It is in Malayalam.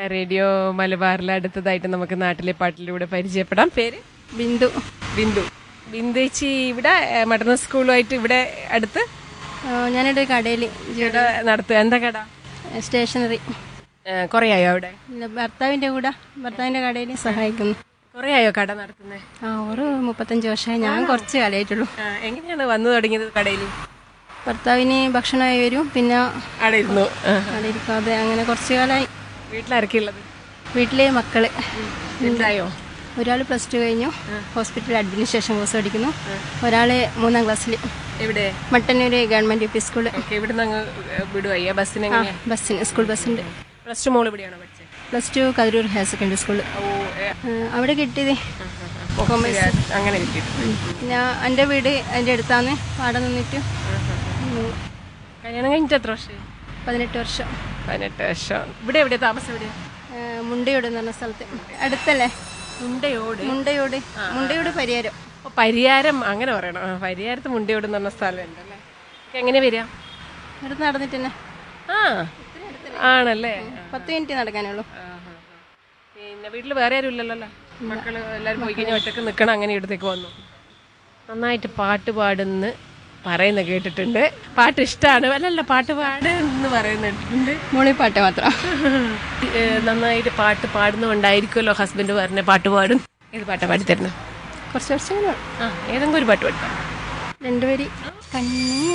റേഡിയോ മലബാറിലെ അടുത്തതായിട്ട് നമുക്ക് നാട്ടിലെ പാട്ടിലൂടെ പരിചയപ്പെടാം പേര് ബിന്ദു ബിന്ദു ബിന്ദുച്ചി ഇവിടെ ഏ, മടന്ന സ്കൂളുമായിട്ട് ഇവിടെ അടുത്ത് ആ, ഞാനിവിടെ കടയിൽ ഇവിടെ നടത്തുക എന്താ കട സ്റ്റേഷനറി കുറേ ആയോ അവിടെ ഇല്ല, ഭർത്താവിൻ്റെ കൂടെ ഭർത്താവിൻ്റെ കടയിൽ സഹായിക്കുന്നു കുറേ ആയോ കട നടത്തുന്നത് ആ ഒരു മുപ്പത്തഞ്ച് വർഷമായി ഞാൻ കുറച്ച് കാലമായിട്ടുള്ളൂ എങ്ങനെയാണ് വന്നു തുടങ്ങിയത് കടയിൽ ഭർത്താവിന് ഭക്ഷണമായി വരും പിന്നെ അവിടെ ഇരുന്നു ആ. അവിടെ ഇരിക്കാതെ അങ്ങനെ കുറച്ച് കാലമായി വീട്ടിലാരൊക്കെയുള്ളത് വീട്ടിലെ മക്കള് എന്തായോ ഒരാൾ പ്ലസ് ടു കഴിഞ്ഞു ഹോസ്പിറ്റൽ അഡ്മിനിസ്ട്രേഷൻ കോഴ്സ് പഠിക്കുന്നു ഒരാൾ മൂന്നാം ക്ലാസ്സിൽ എവിടെ Mattannur government U P school okay ഇവിടുന്ന് അങ്ങ് വിടുവയ്യ ബസ്സിന് ആ ബസ്സിന് സ്കൂൾ ബസ്സുണ്ട് പ്ലസ് ടു മോൾ ഇവിടെയാണോ പഠിച്ചത് plus two Kathirur higher secondary school ഓ ഏ, അവിടെ കിട്ടിയത് ശരി, അങ്ങനെ കിട്ടിയിട്ട് പിന്നെ എൻ്റെ വീട് എൻ്റെ അടുത്താണ് അവിടെ നിന്നിട്ട് ഉം, കല്യാണം കഴിഞ്ഞിട്ട് എത്ര വർഷം പതിനെട്ട് വർഷം പതിനെട്ട് വർഷം ഇവിടെ എവിടെയാ താമസം എവിടെയാ ആ, മുണ്ടയോട് എന്ന് പറഞ്ഞ സ്ഥലത്ത് അടുത്തല്ലേ മുണ്ടയോട് മുണ്ടയോട് മുണ്ടയോട് പരിഹാരം ഓ, പരിയാരം അങ്ങനെ പറയണം ആ, പരിയാരത്ത് മുണ്ടയോട് എന്ന് പറഞ്ഞ സ്ഥലം ഉണ്ടല്ലേ ഒക്കെ എങ്ങനെ വരിക അടുത്ത് നടന്നിട്ട് തന്നെ ആ ആണല്ലേ പത്ത് മിനിറ്റ് നടക്കാനുള്ളൂ ആഹാ. പിന്നെ വീട്ടിൽ വേറെ ആരും ഇല്ലല്ലോ അല്ലേ മക്കള് എല്ലാവരും പോയി കഴിഞ്ഞാൽ ഒറ്റക്ക് നിൽക്കണം അങ്ങനെ ഇടത്തേക്ക് വന്നു നന്നായിട്ട് പാട്ട് പാടുന്ന് പറയുന്ന കേട്ടിട്ടുണ്ട് പാട്ട് ഇഷ്ടമാണ് അല്ലല്ല പാട്ട് പാടുന്ന് പറയുന്നുണ്ട് മൂളിപ്പാട്ട് മാത്രം ഏ, നന്നായിട്ട് പാട്ട് പാടുന്നുണ്ടായിരിക്കുമല്ലോ ഹസ്ബൻഡ് പറഞ്ഞ പാട്ട് പാടും ഏത് പാട്ടാ പാടിത്തരുന്നത് കുറച്ച് വർഷം ആ ഏതെങ്കിലും ഒരു പാട്ട് പാടിത്തരാം രണ്ടുപേര് കണ്ണീർ